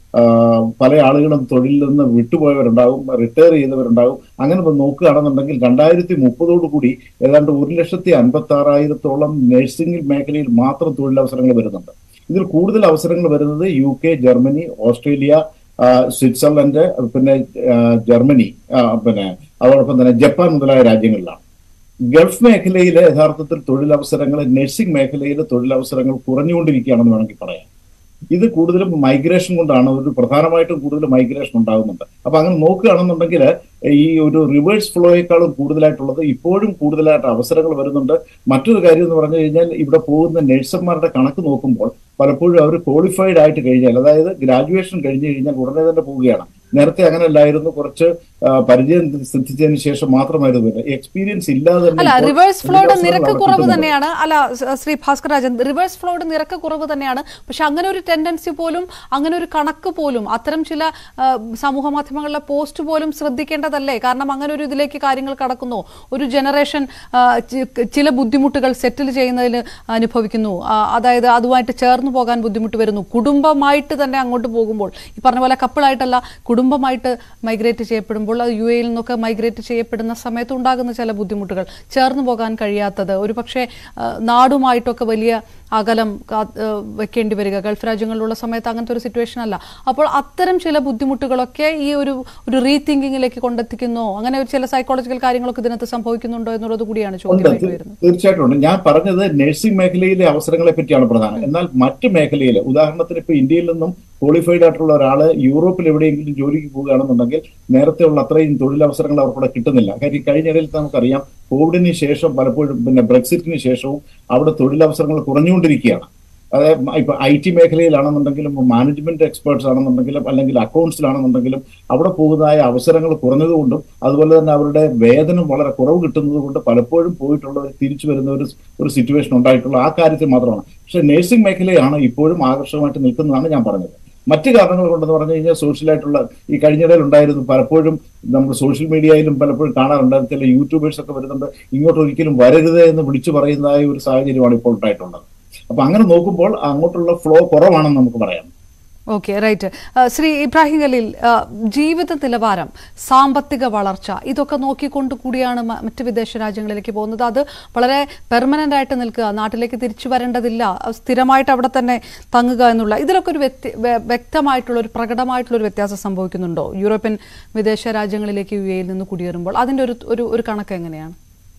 ആ, പല ആളുകളും തൊഴിലിൽ നിന്ന് വിട്ടുപോയവരുണ്ടാകും റിട്ടയർ ചെയ്തവരുണ്ടാകും അങ്ങനെ ഇപ്പൊ നോക്കുകയാണെന്നുണ്ടെങ്കിൽ രണ്ടായിരത്തി മുപ്പതോടുകൂടി ഏതാണ്ട് ഒരു ലക്ഷത്തി അൻപത്തി ആറായിരത്തോളം നഴ്സിംഗ് മേഖലയിൽ മാത്രം തൊഴിലവസരങ്ങൾ വരുന്നുണ്ട് ഇതിൽ കൂടുതൽ അവസരങ്ങൾ വരുന്നത് യു കെ ജർമ്മനി ഓസ്ട്രേലിയ ആ, സ്വിറ്റ്സർലൻഡ് പിന്നെ ആ, ജർമ്മനി ആ, പിന്നെ അതോടൊപ്പം തന്നെ ജപ്പാൻ മുതലായ രാജ്യങ്ങളിലാണ് ഗൾഫ് മേഖലയിൽ യഥാർത്ഥത്തിൽ തൊഴിലവസരങ്ങൾ നഴ്സിംഗ് മേഖലയിൽ തൊഴിലവസരങ്ങൾ കുറഞ്ഞുകൊണ്ടിരിക്കുകയാണെന്ന് വേണമെങ്കിൽ പറയാം ഇത് കൂടുതലും മൈഗ്രേഷൻ കൊണ്ടാണ് ഒരു പ്രധാനമായിട്ടും കൂടുതൽ മൈഗ്രേഷൻ ഉണ്ടാകുന്നുണ്ട് അപ്പൊ അങ്ങനെ നോക്കുകയാണെന്നുണ്ടെങ്കിൽ ഈ ഒരു റിവേഴ്സ് ഫ്ലോയേക്കാളും കൂടുതലായിട്ടുള്ളത് ഇപ്പോഴും കൂടുതലായിട്ട് അവസരങ്ങൾ വരുന്നുണ്ട് മറ്റൊരു കാര്യം എന്ന് പറഞ്ഞു കഴിഞ്ഞാൽ ഇവിടെ പോകുന്ന നഴ്സുമാരുടെ കണക്ക് നോക്കുമ്പോൾ പലപ്പോഴും അവർ ക്വാളിഫൈഡ് ആയിട്ട് കഴിഞ്ഞാൽ അതായത് ഗ്രാജുവേഷൻ കഴിഞ്ഞു കഴിഞ്ഞാൽ ഉടനെ തന്നെ പോവുകയാണ് നേരത്തെ അങ്ങനെ അല്ലായിരുന്നു കുറച്ച് ആ, പരിചയം സിദ്ധിച്ചതിന് ശേഷം മാത്രമായിരുന്നു വരുന്നത് എക്സ്പീരിയൻസ് ഇല്ലാതെ തന്നെ അല്ല ഇപ്പോൾ റിവേഴ്സ് ഫ്ലോയുടെ തൊഴിലവസരങ്ങൾ നിരക്ക് അവിടെ കുറവ് കിട്ടുന്നുണ്ട്. തന്നെയാണ് അല്ല സ- ശ്രീ ഭാസ്കർ രാജൻ റിവേഴ്സ് ഫ്ലോയുടെ നിരക്ക് കുറവ് തന്നെയാണ് പക്ഷെ അങ്ങനെ ഒരു ടെൻഡൻസി പോലും അങ്ങനെ ഒരു കണക്ക് പോലും അത്തരം ചില ആ, സമൂഹ മാധ്യമങ്ങളിലെ പോസ്റ്റ് പോലും ശ്രദ്ധിക്കേണ്ടതല്ലേ കാരണം അങ്ങനെ ഒരു ഇതിലേക്ക് കാര്യങ്ങൾ കടക്കുന്നു ഒരു ജനറേഷൻ ആ, ചി- ചില ബുദ്ധിമുട്ടുകൾ സെറ്റിൽ ചെയ്യുന്നതിന് അനുഭവിക്കുന്നു ആ, അതായത് അതുമായിട്ട് ചേർന്ന് പോകാൻ ബുദ്ധിമുട്ട് വരുന്നു കുടുംബമായിട്ട് തന്നെ അങ്ങോട്ട് പോകുമ്പോൾ ഈ പറഞ്ഞ പോലെ കപ്പിളായിട്ടല്ല കുടുംബമായിട്ട് മൈഗ്രേറ്റ് ചെയ്യപ്പെടുമ്പോൾ അത് യു എയിൽ നിന്നൊക്കെ മൈഗ്രേറ്റ് ചെയ്യപ്പെടുന്ന സമയത്ത് ഉണ്ടാകുന്ന ചില ബുദ്ധിമുട്ടുകൾ ചേർന്ന് പോകാൻ കഴിയാത്തത് ഒരു പക്ഷേ ആ, നാടുമായിട്ടൊക്കെ വലിയ അകലം കാ- ആ, വെക്കേണ്ടി വരിക ഗൾഫ് രാജ്യങ്ങളിലുള്ള സമയത്ത് അങ്ങനത്തെ ഒരു സിറ്റുവേഷൻ അല്ല അപ്പോൾ അത്തരം ചില ബുദ്ധിമുട്ടുകളൊക്കെ ഈ ഒരു ഒരു റീതിങ്കിങ്ങിലേക്ക് കൊണ്ടെത്തിക്കുന്നോ അങ്ങനെ ഒരു ചില സൈക്കോളജിക്കൽ കാര്യങ്ങളൊക്കെ ഇതിനകത്ത് സംഭവിക്കുന്നുണ്ടോ എന്നുള്ളത് കൂടിയാണ് ഉണ്ട് ചോദ്യമായിട്ട് തീ- വരുന്നത് തീർച്ചയായിട്ടും ഉണ്ട് ഞാൻ പറഞ്ഞത് നഴ്സിംഗ് മേഖലയിലെ അവസരങ്ങളെ പറ്റിയാണ് പ്രധാനം എന്നാൽ മറ്റ് മേഖലയിൽ ഉദാഹരണത്തിന് ഇപ്പൊ ഇന്ത്യയിൽ നിന്നും ക്വാളിഫൈഡ് ആയിട്ടുള്ള ഒരാള് യൂറോപ്പിൽ എവിടെയെങ്കിലും ജോലിക്ക് പോവുകയാണെന്നുണ്ടെങ്കിൽ നേരത്തെ ഉള്ള അത്രയും തൊഴിലവസരങ്ങൾ അവർക്കൂടെ കിട്ടുന്നില്ല കാര്യം കഴിഞ്ഞിടയിൽ നമുക്കറിയാം കോവിഡിന് ശേഷം പലപ്പോഴും പിന്നെ ബ്രെക്സിറ്റിന് ശേഷവും അവിടെ തൊഴിലവസരങ്ങൾ കുറഞ്ഞുകൊണ്ടിരിക്കുകയാണ് അതായത് ഇപ്പൊ ഐ ടി മേഖലയിലാണെന്നുണ്ടെങ്കിലും മാനേജ്മെന്റ് എക്സ്പേർട്സ് ആണെന്നുണ്ടെങ്കിലും അല്ലെങ്കിൽ അക്കൗണ്ട്സിലാണെന്നുണ്ടെങ്കിലും അവിടെ പോകുന്നതായ അവസരങ്ങൾ കുറഞ്ഞതുകൊണ്ടും അതുപോലെ തന്നെ അവരുടെ വേതനം വളരെ കുറവ് കിട്ടുന്നത് കൊണ്ട് പലപ്പോഴും പോയിട്ടുള്ളവർ തിരിച്ചു വരുന്ന ഒരു ഒരു സിറ്റുവേഷൻ ഉണ്ടായിട്ടുള്ള ആ കാര്യത്തിൽ മാത്രമാണ് പക്ഷെ നഴ്സിംഗ് മേഖലയാണ് ഇപ്പോഴും ആകർഷകമായിട്ട് നിൽക്കുന്നതാണ് ഞാൻ പറഞ്ഞത് മറ്റ് കാരണങ്ങൾ കൊണ്ടെന്ന് പറഞ്ഞു കഴിഞ്ഞാൽ സോഷ്യലായിട്ടുള്ള ഈ കഴിഞ്ഞിടയിൽ ഉണ്ടായിരുന്നു പലപ്പോഴും നമ്മൾ സോഷ്യൽ മീഡിയയിലും പലപ്പോഴും കാണാറുണ്ടായിരുന്നു ചില യൂട്യൂബേഴ്സ് ഒക്കെ വരുന്നുണ്ട് ഇങ്ങോട്ട് ഒരിക്കലും വരരുത് എന്ന് വിളിച്ചു പറയുന്നതായ ഒരു സാഹചര്യമാണ് ഇപ്പോൾ ഉണ്ടായിട്ടുള്ളത് അപ്പൊ അങ്ങനെ നോക്കുമ്പോൾ അങ്ങോട്ടുള്ള ഫ്ലോ കുറവാണെന്ന് നമുക്ക് പറയാം ഓക്കെ റൈറ്റ് ശ്രീ ഇബ്രാഹിം ഖലീൽ ആ, ജീവിത നിലവാരം സാമ്പത്തിക വളർച്ച ഇതൊക്കെ നോക്കിക്കൊണ്ട് കൂടിയാണ് മ- മറ്റ് വിദേശ രാജ്യങ്ങളിലേക്ക് പോകുന്നത് അത് വളരെ പെർമനന്റ് ആയിട്ട് നിൽക്കുക നാട്ടിലേക്ക് തിരിച്ചു വരേണ്ടതില്ല അത് സ്ഥിരമായിട്ട് അവിടെ തന്നെ തങ്ങുക എന്നുള്ള ഇതിലൊക്കെ ഒരു വ്യത്യ- വ്യ- വ്യക്തമായിട്ടുള്ള ഒരു പ്രകടമായിട്ടുള്ള ഒരു വ്യത്യാസം സംഭവിക്കുന്നുണ്ടോ യൂറോപ്യൻ വിദേശ രാജ്യങ്ങളിലേക്ക് യു എയിൽ നിന്ന് കുടിയേറുമ്പോൾ അതിന്റെ ഒരു ഒരു ഒരു കണക്ക് എങ്ങനെയാണ്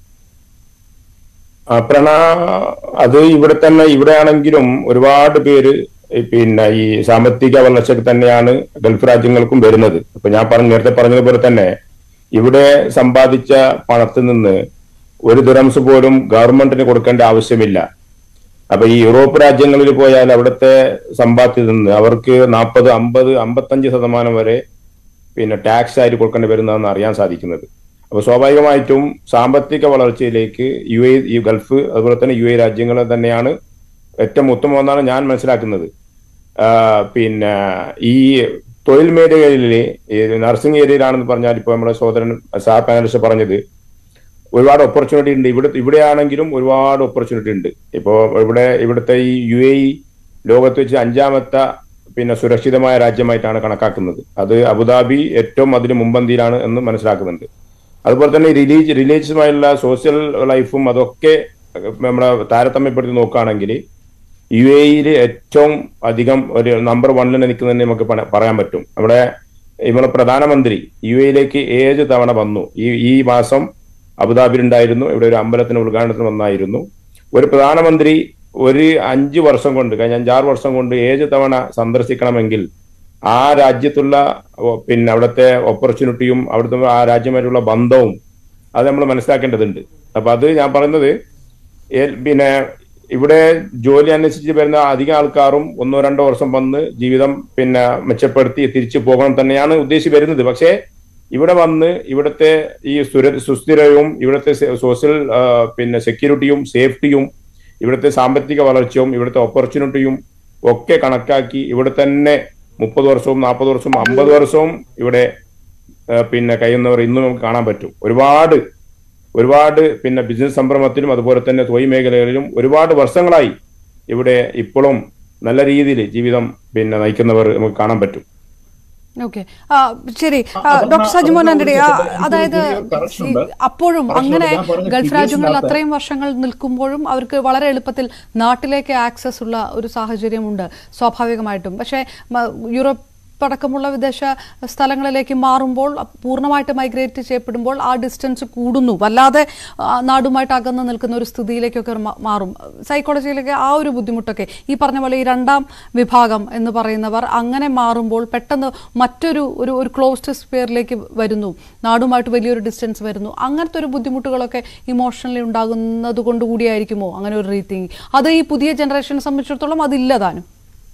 ആ, പ്രണ അത് ഇവിടെ തന്നെ ഇവിടെയാണെങ്കിലും ഒരുപാട് പേര് ഈ പിന്നെ ഈ സാമ്പത്തിക വളർച്ചയ്ക്ക് തന്നെയാണ് ഗൾഫ് രാജ്യങ്ങൾക്കും വരുന്നത് ഇപ്പൊ ഞാൻ പറഞ്ഞ നേരത്തെ പറഞ്ഞതുപോലെ തന്നെ ഇവിടെ സമ്പാദിച്ച പണത്തിൽ നിന്ന് ഒരു ദിറംസ് പോലും ഗവൺമെന്റിന് കൊടുക്കേണ്ട ആവശ്യമില്ല അപ്പൊ ഈ യൂറോപ്പ് രാജ്യങ്ങളിൽ പോയാൽ അവിടുത്തെ സമ്പാദ്യത്തിൽ നിന്ന് അവർക്ക് നാൽപ്പത് അമ്പത് അമ്പത്തഞ്ച് ശതമാനം വരെ പിന്നെ ടാക്സ് ആയിട്ട് കൊടുക്കേണ്ടി വരുന്നതെന്ന് അറിയാൻ സാധിക്കുന്നത് അപ്പൊ സ്വാഭാവികമായിട്ടും സാമ്പത്തിക വളർച്ചയിലേക്ക് യു എ ഈ ഗൾഫ് അതുപോലെ തന്നെ യു എ രാജ്യങ്ങൾ തന്നെയാണ് ഏറ്റവും ഉത്തമമെന്നാണ് ഞാൻ മനസ്സിലാക്കുന്നത് ആ, പിന്നെ ഈ തൊഴിൽ മേഖലയിൽ ഈ നഴ്സിംഗ് ഏരിയയിലാണെന്ന് പറഞ്ഞാൽ ഇപ്പൊ നമ്മുടെ സഹോദരൻ സാ പാനലിസ്റ്റ് പറഞ്ഞത് ഒരുപാട് ഓപ്പർച്യൂണിറ്റി ഉണ്ട് ഇവിടെ ഇവിടെയാണെങ്കിലും ഒരുപാട് ഓപ്പർച്യൂണിറ്റി ഉണ്ട് ഇപ്പോ ഇവിടെ ഇവിടുത്തെ ഈ യു എ ഇ ലോകത്ത് വെച്ച് അഞ്ചാമത്തെ പിന്നെ സുരക്ഷിതമായ രാജ്യമായിട്ടാണ് കണക്കാക്കുന്നത് അത് അബുദാബി ഏറ്റവും അതിന് മുമ്പന്തിയിലാണ് എന്ന് മനസ്സിലാക്കുന്നുണ്ട് അതുപോലെ തന്നെ റിലീജ് റിലീജിയസുമായുള്ള സോഷ്യൽ ലൈഫും അതൊക്കെ നമ്മളെ താരതമ്യപ്പെടുത്തി നോക്കുകയാണെങ്കിൽ യു എയിൽ ഏറ്റവും അധികം ഒരു നമ്പർ വണ്ണിൽ നിൽക്കുന്നതന്നെ നമുക്ക് പണ- പറയാൻ പറ്റും നമ്മുടെ നമ്മുടെ പ്രധാനമന്ത്രി യു എയിലേക്ക് ഏഴ് തവണ വന്നു ഈ ഈ മാസം അബുദാബിയിൽ ഉണ്ടായിരുന്നു ഇവിടെ ഒരു അമ്പലത്തിന് ഉദ്ഘാടനത്തിന് വന്നായിരുന്നു ഒരു പ്രധാനമന്ത്രി ഒരു അഞ്ച് വർഷം കൊണ്ട് കഴിഞ്ഞ അഞ്ചാറ് വർഷം കൊണ്ട് ഏഴ് തവണ സന്ദർശിക്കണമെങ്കിൽ ആ രാജ്യത്തുള്ള ഓ, പിന്നെ അവിടുത്തെ ഓപ്പർച്യൂണിറ്റിയും അവിടുത്തെ ആ രാജ്യമായിട്ടുള്ള ബന്ധവും അത് നമ്മൾ മനസ്സിലാക്കേണ്ടതുണ്ട് അപ്പൊ അത് ഞാൻ പറയുന്നത് ഏ- പിന്നെ ഇവിടെ ജോലി അന്വേഷിച്ച് വരുന്ന അധികം ആൾക്കാരും ഒന്നോ രണ്ടോ വർഷം വന്ന് ജീവിതം പിന്നെ മെച്ചപ്പെടുത്തി തിരിച്ചു പോകണം തന്നെയാണ് ഉദ്ദേശിച്ച് വരുന്നത് പക്ഷേ ഇവിടെ വന്ന് ഇവിടുത്തെ ഈ സുര സുസ്ഥിരവും ഇവിടുത്തെ സെ- സോഷ്യൽ ആ, പിന്നെ സെക്യൂരിറ്റിയും സേഫ്റ്റിയും ഇവിടുത്തെ സാമ്പത്തിക വളർച്ചയും ഇവിടുത്തെ ഓപ്പർച്യൂണിറ്റിയും ഒക്കെ കണക്കാക്കി ഇവിടെ തന്നെ മുപ്പത് വർഷവും നാൽപ്പത് വർഷവും അമ്പത് വർഷവും ഇവിടെ ആ, പിന്നെ കഴിയുന്നവർ ഇന്ന് നമുക്ക് കാണാൻ പറ്റും ഒരുപാട് ഒരുപാട് പിന്നെ ബിസിനസ് സംരംഭത്തിലും അതുപോലെ തന്നെ തൊഴിൽ മേഖലകളിലും ഒരുപാട് വർഷങ്ങളായി ഇവിടെ ഇപ്പോഴും നല്ല രീതിയിൽ ജീവിതം പിന്നെ നയിക്കുന്നവർ നമുക്ക് കാണാൻ പറ്റും ഓക്കെ ശരി ആ, അപർണ, ഡോക്ടർ സജിമോൻ അപർണ ആന്റണി ആ, ഒരു second. അതായത് എനിക്കൊരു correction ഉണ്ട്. ഈ അപ്പോഴും Correction അങ്ങനെ ഉണ്ട്. ഞാൻ പറഞ്ഞ ഗൾഫ് figures രാജ്യങ്ങളിൽ നകത്ത് അത്രയും വർഷങ്ങൾ നിൽക്കുമ്പോഴും അവർക്ക് വളരെ എളുപ്പത്തിൽ നാട്ടിലേക്ക് ആക്സസ് ഉള്ള ഒരു സാഹചര്യമുണ്ട് സ്വാഭാവികമായിട്ടും പക്ഷേ മ- യൂറോപ്പ് അടക്കമുള്ള വിദേശ സ്ഥലങ്ങളിലേക്ക് മാറുമ്പോൾ പൂർണ്ണമായിട്ട് മൈഗ്രേറ്റ് ചെയ്യപ്പെടുമ്പോൾ ആ ഡിസ്റ്റൻസ് കൂടുന്നു വല്ലാതെ ആ, നാടുമായിട്ട് അകന്ന് നിൽക്കുന്ന ഒരു സ്ഥിതിയിലേക്കൊക്കെ മാ- മാറും സൈക്കോളജിയിലൊക്കെ ആ ഒരു ബുദ്ധിമുട്ടൊക്കെ ഈ പറഞ്ഞ പോലെ ഈ രണ്ടാം വിഭാഗം എന്ന് പറയുന്നവർ അങ്ങനെ മാറുമ്പോൾ പെട്ടെന്ന് മറ്റൊരു ഒരു ഒരു ക്ലോസ്ഡ് സ്പിയറിലേക്ക് വരുന്നു നാടുമായിട്ട് വലിയൊരു ഡിസ്റ്റൻസ് വരുന്നു അങ്ങനത്തെ ഒരു ബുദ്ധിമുട്ടുകളൊക്കെ ഇമോഷണലി ഉണ്ടാകുന്നത് കൊണ്ട് കൂടിയായിരിക്കുമോ അങ്ങനെ ഒരു റീതിങ് അത് ഈ പുതിയ ജനറേഷനെ സംബന്ധിച്ചിടത്തോളം അതില്ലതാനും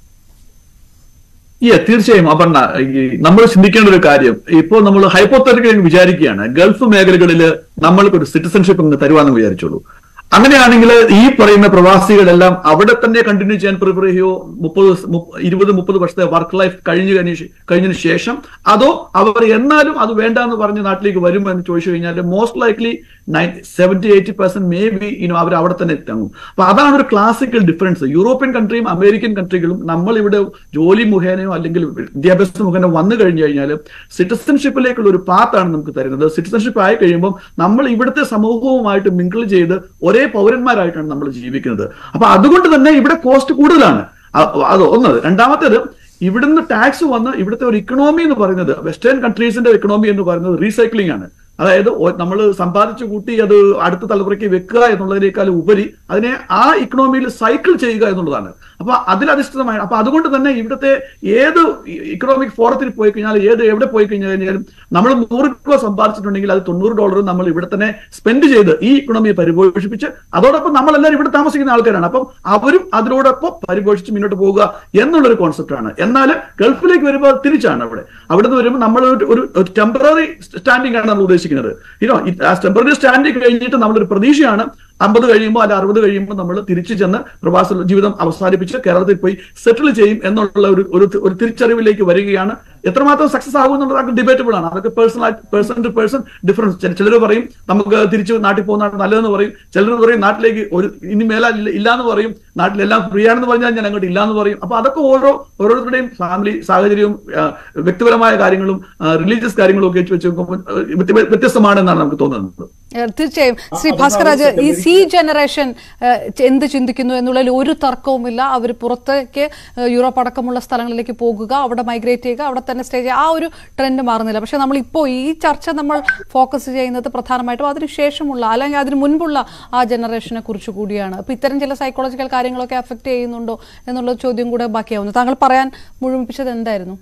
ഈ തീർച്ചയായും അപർണ നമ്മൾ ചിന്തിക്കേണ്ട ഒരു കാര്യം ഇപ്പോൾ നമ്മൾ ഹൈപ്പോത്തറ്റിക്കലി വിചാരിക്കുകയാണ് ഗൾഫ് മേഖലകളിൽ നമ്മൾക്ക് ഒരു സിറ്റിസൺഷിപ്പ് അങ്ങ് തരുവാന്ന് വിചാരിച്ചോളൂ അങ്ങനെയാണെങ്കിൽ ഈ പറയുന്ന പ്രവാസികളെല്ലാം അവിടെ തന്നെ കണ്ടിന്യൂ ചെയ്യാൻ പ്രിഫർ ചെയ്യോ മുപ്പത് ഇരുപത് മുപ്പത് വർഷത്തെ വർക്ക് ലൈഫ് കഴിഞ്ഞു കഴിഞ്ഞ ശേ- കഴിഞ്ഞതിന് ശേഷം അതോ അവർ എന്നാലും അത് വേണ്ട എന്ന് പറഞ്ഞ് നാട്ടിലേക്ക് വരുമോ എന്ന് ചോദിച്ചു കഴിഞ്ഞാൽ most likely seventy eighty percent maybe you know അവർ അവിടെ തന്നെ തങ്ങും അപ്പൊ അതാണ് ഒരു ക്ലാസിക്കൽ ഡിഫറൻസ് യൂറോപ്യൻ കൺട്രിയും അമേരിക്കൻ കൺട്രികളും നമ്മൾ ഇവിടെ ജോലി മുഖേനയോ അല്ലെങ്കിൽ വിദ്യാഭ്യാസ മുഖേന വന്നു കഴിഞ്ഞു കഴിഞ്ഞാൽ സിറ്റിസൺഷിപ്പിലേക്കുള്ള ഒരു പാത്താണ് നമുക്ക് തരുന്നത് സിറ്റിസൺഷിപ്പ് ആയി കഴിയുമ്പോൾ നമ്മൾ ഇവിടുത്തെ സമൂഹവുമായിട്ട് മിങ്കിൾ ചെയ്ത് ഒരേ പൗരന്മാരായിട്ടാണ് നമ്മൾ ജീവിക്കുന്നത് അപ്പൊ അതുകൊണ്ട് തന്നെ ഇവിടെ കോസ്റ്റ് കൂടുതലാണ് അ- അത് ഒന്ന് രണ്ടാമത്തേത് ഇവിടുന്ന് ടാക്സ് വന്ന് ഇവിടുത്തെ ഒരു ഇക്കണോമി എന്ന് പറയുന്നത് വെസ്റ്റേൺ കൺട്രീസിന്റെ ഇക്കണോമി എന്ന് പറയുന്നത് റീസൈക്ലിംഗ് ആണ് അതായത് നമ്മൾ സമ്പാദിച്ചു കൂട്ടി അത് അടുത്ത തലമുറയ്ക്ക് വെക്കുക എന്നുള്ളതിനേക്കാൾ ഉപരി അതിനെ ആ ഇക്കണോമിയിൽ സൈക്കിൾ ചെയ്യുക എന്നുള്ളതാണ് അപ്പൊ അതിലധിഷ്ഠിതമായി അപ്പൊ അതുകൊണ്ട് തന്നെ ഇവിടുത്തെ ഏത് ഇക്കണോമിക് ഫോറത്തിൽ പോയി കഴിഞ്ഞാൽ ഏത് എവിടെ പോയി കഴിഞ്ഞു കഴിഞ്ഞാലും നമ്മൾ നൂറ് രൂപ സമ്പാദിച്ചിട്ടുണ്ടെങ്കിൽ അത് തൊണ്ണൂറ് ഡോളർ നമ്മൾ ഇവിടെ തന്നെ സ്പെൻഡ് ചെയ്ത് ഈ ഇക്കണോമിയെ പരിപോഷിപ്പിച്ച് അതോടൊപ്പം നമ്മളെല്ലാവരും ഇവിടെ താമസിക്കുന്ന ആൾക്കാരാണ് അപ്പം അവരും അതിനോടൊപ്പം പരിപോഷിച്ച് മുന്നോട്ട് പോകുക എന്നുള്ളൊരു കോൺസെപ്റ്റാണ് എന്നാൽ ഗൾഫിലേക്ക് വരുമ്പോൾ തിരിച്ചാണ് അവിടെ അവിടെ നിന്ന് വരുമ്പോൾ നമ്മൾ ഒരു- ഒരു ഒരു ടെമ്പററി സ്റ്റാൻഡിംഗ് ആണ് നമ്മൾ ഉദ്ദേശിക്കുന്നത് ഇനോ ആ ടെമ്പററി സ്റ്റാൻഡിംഗ് കഴിഞ്ഞിട്ട് നമ്മളൊരു പ്രതീക്ഷയാണ് അമ്പത് കഴിയുമ്പോൾ അല്ല അറുപത് കഴിയുമ്പോൾ നമ്മൾ തിരിച്ചു ചെന്ന് പ്രവാസ ജീവിതം അവസാനിപ്പിച്ച് കേരളത്തിൽ പോയി സെറ്റിൽ ചെയ്യും എന്നുള്ള ഒരു ഒരു ഒരു തിരിച്ചറിവിലേക്ക് വരികയാണ് എത്രമാത്രം സക്സസ് ആകും എന്നുള്ളത് അതൊക്കെ ഡിബേറ്റബിൾ ആണ് അതൊക്കെ personal person to person difference ചിലർ പറയും നമുക്ക് തിരിച്ച് നാട്ടിൽ പോകുന്നതാണ് നല്ലതെന്ന് പറയും ചിലർ പറയും നാട്ടിലേക്ക് ഒരു ഇനി മേലാ ഇല്ല എന്ന് പറയും നാട്ടിലെല്ലാം ഫ്രീ ആണെന്ന് പറഞ്ഞാൽ ഞാൻ അങ്ങോട്ട് ഇല്ല എന്ന് പറയും അപ്പൊ അതൊക്കെ ഓരോ ഓരോരുത്തരുടെയും ഫാമിലി സാഹചര്യവും ആ, വ്യക്തിപരമായ കാര്യങ്ങളും റിലീജിയസ് കാര്യങ്ങളും ഒക്കെ വെച്ച് വെച്ച് നോക്കുമ്പോൾ ആ, വ്യത്യ- വ്യത്യസ്തമാണെന്നാണ് നമുക്ക് തോന്നുന്നത് ഏഹ് തീർച്ചയായും ശ്രീ അപർണ, ഭാസ്കർ രാജ് ഒരു ഈ second. സി ജനറേഷൻ ഏഹ് എന്ത് ചിന്തിക്കുന്നു എന്നുള്ളതിൽ ഒരു തർക്കവുമില്ല അവർ പുറത്തേക്ക് ഏഹ് യൂറോപ്പ് അടക്കമുള്ള സ്ഥലങ്ങളിലേക്ക് പോകുക അവിടെ മൈഗ്രേറ്റ് ചെയ്യുക അവിടെ തന്നെ സ്റ്റേ ചെയ്യുക ആ ഒരു ട്രെൻഡ് മാറുന്നില്ല പക്ഷെ നമ്മൾ ഇപ്പോൾ ഈ ചർച്ച നമ്മൾ ഫോക്കസ് ചെയ്യുന്നത് പ്രധാനമായിട്ടും അതിനുശേഷമുള്ള അല്ലെങ്കിൽ അതിന് മുൻപുള്ള ആ ജനറേഷനെ കുറിച്ച് കൂടിയാണ് അപ്പൊ ഇത്തരം ചില സൈക്കോളജിക്കൽ കാര്യങ്ങളൊക്കെ അഫക്റ്റ് ചെയ്യുന്നുണ്ടോ എന്നുള്ള ചോദ്യം കൂടെ ബാക്കിയാവുന്നു താങ്കൾ പറയാൻ മുഴുമിപ്പിച്ചത് എന്തായിരുന്നു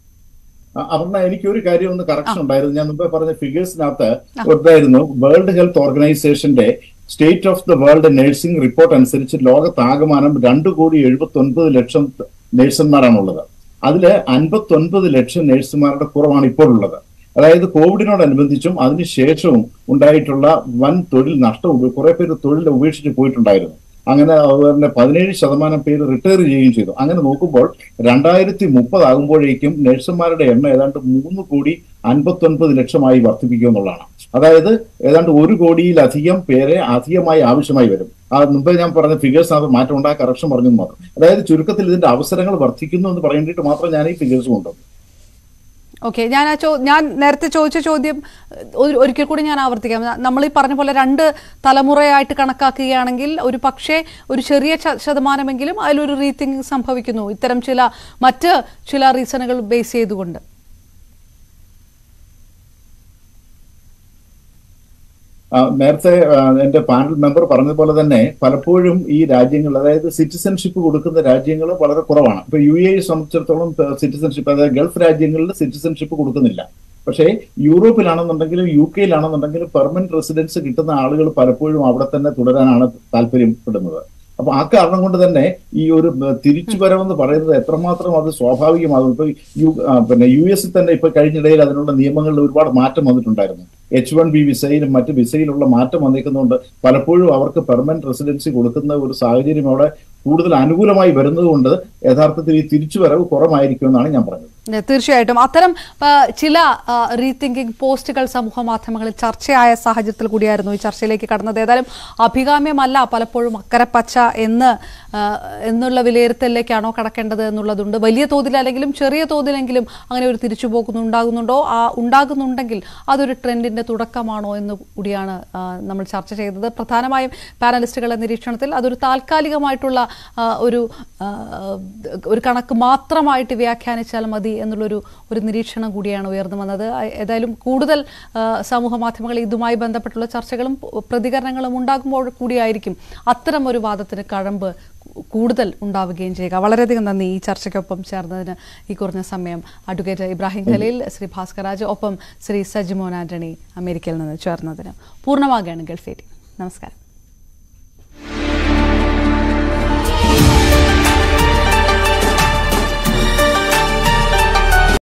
അ- അപർണ എനിക്ക് ഒരു കാര്യം ഒന്ന് കറക്ഷൻ ഉണ്ടായിരുന്നു ഞാൻ മുമ്പേ പറഞ്ഞ ഫിഗേഴ്സിനകത്ത് ഉണ്ടായിരുന്നു വേൾഡ് ഹെൽത്ത് ഓർഗനൈസേഷന്റെ state of the world nursing report അനുസരിച്ച് ലോകത്താകമാനം രണ്ടു കോടി എഴുപത്തി ഒൻപത് ലക്ഷം നഴ്സന്മാരാണുള്ളത് അതില് അൻപത്തി ഒൻപത് ലക്ഷം നഴ്സുമാരുടെ കുറവാണ് ഇപ്പോൾ ഉള്ളത് അതായത് കോവിഡിനോടനുബന്ധിച്ചും അതിനുശേഷവും ഉണ്ടായിട്ടുള്ള വൻ തൊഴിൽ നഷ്ടം ഉപ- കുറെ പേര് തൊഴിൽ ഉപേക്ഷിച്ച് പോയിട്ടുണ്ടായിരുന്നു അങ്ങനെ അതുപോലെ പതിനേഴ് ശതമാനം പേര് റിട്ടയർ ചെയ്യുകയും ചെയ്തു അങ്ങനെ നോക്കുമ്പോൾ രണ്ടായിരത്തി മുപ്പതാകുമ്പോഴേക്കും നഴ്സുമാരുടെ എണ്ണം ഏതാണ്ട് മൂന്ന് കോടി അൻപത്തി ഒൻപത് ലക്ഷമായി വർദ്ധിപ്പിക്കുക എന്നുള്ളതാണ് അതായത് ഏതാണ്ട് ഒരു കോടിയിലധികം പേരെ അധികമായി ആവശ്യമായി വരും ആ മുമ്പേ ഞാൻ പറഞ്ഞ ഫിഗേഴ്സിനകത്ത് മാറ്റം ഉണ്ടായ കറക്ഷൻ പറഞ്ഞു എന്ന് മാത്രം അതായത് ചുരുക്കത്തിൽ ഇതിന്റെ അവസരങ്ങൾ വർദ്ധിക്കുന്നു എന്ന് പറയേണ്ടിയിട്ട് മാത്രം ഞാൻ ഈ ഫിഗേഴ്സ് കൊണ്ടുവന്നു ഓക്കെ ഞാൻ ആ ചോ ഞാൻ നേരത്തെ ചോദിച്ച ചോദ്യം ഒരു- ഒരിക്കൽ കൂടി ഞാൻ ആവർത്തിക്കാം നമ്മൾ ഈ പറഞ്ഞ പോലെ രണ്ട് തലമുറയായിട്ട് കണക്കാക്കുകയാണെങ്കിൽ ഒരു പക്ഷേ ഒരു ചെറിയ ശ- ശതമാനമെങ്കിലും അതിലൊരു റീതിങ് സംഭവിക്കുന്നു ഇത്തരം ചില മറ്റ് ചില റീസണുകൾ ബേസ് ചെയ്തുകൊണ്ട് ആ, നേരത്തെ ആ, എന്റെ പാനൽ മെമ്പർ പറഞ്ഞതുപോലെ തന്നെ പലപ്പോഴും ഈ രാജ്യങ്ങൾ അതായത് സിറ്റിസൺഷിപ്പ് കൊടുക്കുന്ന രാജ്യങ്ങൾ വളരെ കുറവാണ് ഇപ്പൊ യു എ സംബന്ധിച്ചിടത്തോളം സിറ്റിസൺഷിപ്പ് അതായത് ഗൾഫ് രാജ്യങ്ങളിൽ സിറ്റിസൺഷിപ്പ് കൊടുക്കുന്നില്ല പക്ഷേ യൂറോപ്പിലാണെന്നുണ്ടെങ്കിലും യു കെയിലാണെന്നുണ്ടെങ്കിലും പെർമനന്റ് റെസിഡൻസ് കിട്ടുന്ന ആളുകൾ പലപ്പോഴും അവിടെ തന്നെ തുടരാനാണ് താല്പര്യപ്പെടുന്നത് അപ്പൊ ആ കാരണം കൊണ്ട് തന്നെ ഈ ഒരു ബ- തിരിച്ചുവരവെന്ന് പറയുന്നത് എത്രമാത്രം അത് സ്വാഭാവികമാകും ഇപ്പൊ യു ആ, പിന്നെ യു എസിൽ തന്നെ ഇപ്പൊ കഴിഞ്ഞിടയിൽ അതിനുള്ള നിയമങ്ങളിൽ ഒരുപാട് മാറ്റം വന്നിട്ടുണ്ടായിരുന്നു എച്ച് വൺ ബി വിസയിലും മറ്റ് വിസയിലുള്ള മാറ്റം വന്നിരിക്കുന്നതുകൊണ്ട് പലപ്പോഴും അവർക്ക് പെർമനന്റ് റെസിഡൻസി കൊടുക്കുന്ന ഒരു സാഹചര്യം അവിടെ കൂടുതൽ അനുകൂലമായി വരുന്നതുകൊണ്ട് യഥാർത്ഥത്തിൽ ഈ തിരിച്ചുവരവ് കുറവായിരിക്കുമെന്നാണ് ഞാൻ പറഞ്ഞത് 네, തീർച്ചയായിട്ടും അത്തരം ആ, ചില റീതിങ്കിങ് പോസ്റ്റുകൾ സമൂഹ മാധ്യമങ്ങളിൽ ചർച്ചയായ സാഹചര്യത്തിൽ കൂടിയായിരുന്നു ഈ ചർച്ചയിലേക്ക് കടന്നത് ഏതായാലും അഭികാമ്യമല്ല പലപ്പോഴും അക്കരപ്പച്ച എന്ന് ആ, എന്നുള്ള വിലയിരുത്തലിലേക്കാണോ കടക്കേണ്ടത് എന്നുള്ളതുണ്ട് വലിയ തോതിലല്ലെങ്കിലും ചെറിയ തോതിലെങ്കിലും അങ്ങനെ ഒരു തിരിച്ചുപോക്കുന്നു ഉണ്ടാകുന്നുണ്ടോ ആ ഉണ്ടാകുന്നുണ്ടെങ്കിൽ അതൊരു ട്രെൻഡിന്റെ തുടക്കമാണോ എന്ന് കൂടിയാണ് ആ, നമ്മൾ ചർച്ച ചെയ്തത് പ്രധാനമായും പാനലിസ്റ്റുകളുടെ നിരീക്ഷണത്തിൽ അതൊരു താൽക്കാലികമായിട്ടുള്ള ആ, ഒരു ആ, ഒരു കണക്ക് മാത്രമായിട്ട് വ്യാഖ്യാനിച്ചാൽ മതി എന്നുള്ളൊരു ഒരു നിരീക്ഷണം കൂടിയാണ് ഉയർന്നു വന്നത് ആ, ഏതായാലും കൂടുതൽ ആ, സമൂഹ മാധ്യമങ്ങളിൽ ഇതുമായി ബന്ധപ്പെട്ടുള്ള ചർച്ചകളും പ- പ്രതികരണങ്ങളും ഉണ്ടാകുമ്പോൾ കൂടിയായിരിക്കും അത്തരം ഒരു വാദത്തിന് കഴമ്പ് കൂ- കൂടുതൽ ഉണ്ടാവുകയും ചെയ്യുക വളരെയധികം നന്ദി ഈ ചർച്ചയ്ക്കൊപ്പം ചേർന്നതിന് ഈ കുറഞ്ഞ സമയം അഡ്വക്കേറ്റ് ഇബ്രാഹിം ഖലീൽ ശ്രീ ഭാസ്കർ രാജ് ഒപ്പം ശ്രീ സജിമോൻ ആന്റണി അമേരിക്കയിൽ നിന്ന് ചേർന്നതിന് പൂർണ്ണമാകുകയാണ് ഗൾഫേരി നമസ്കാരം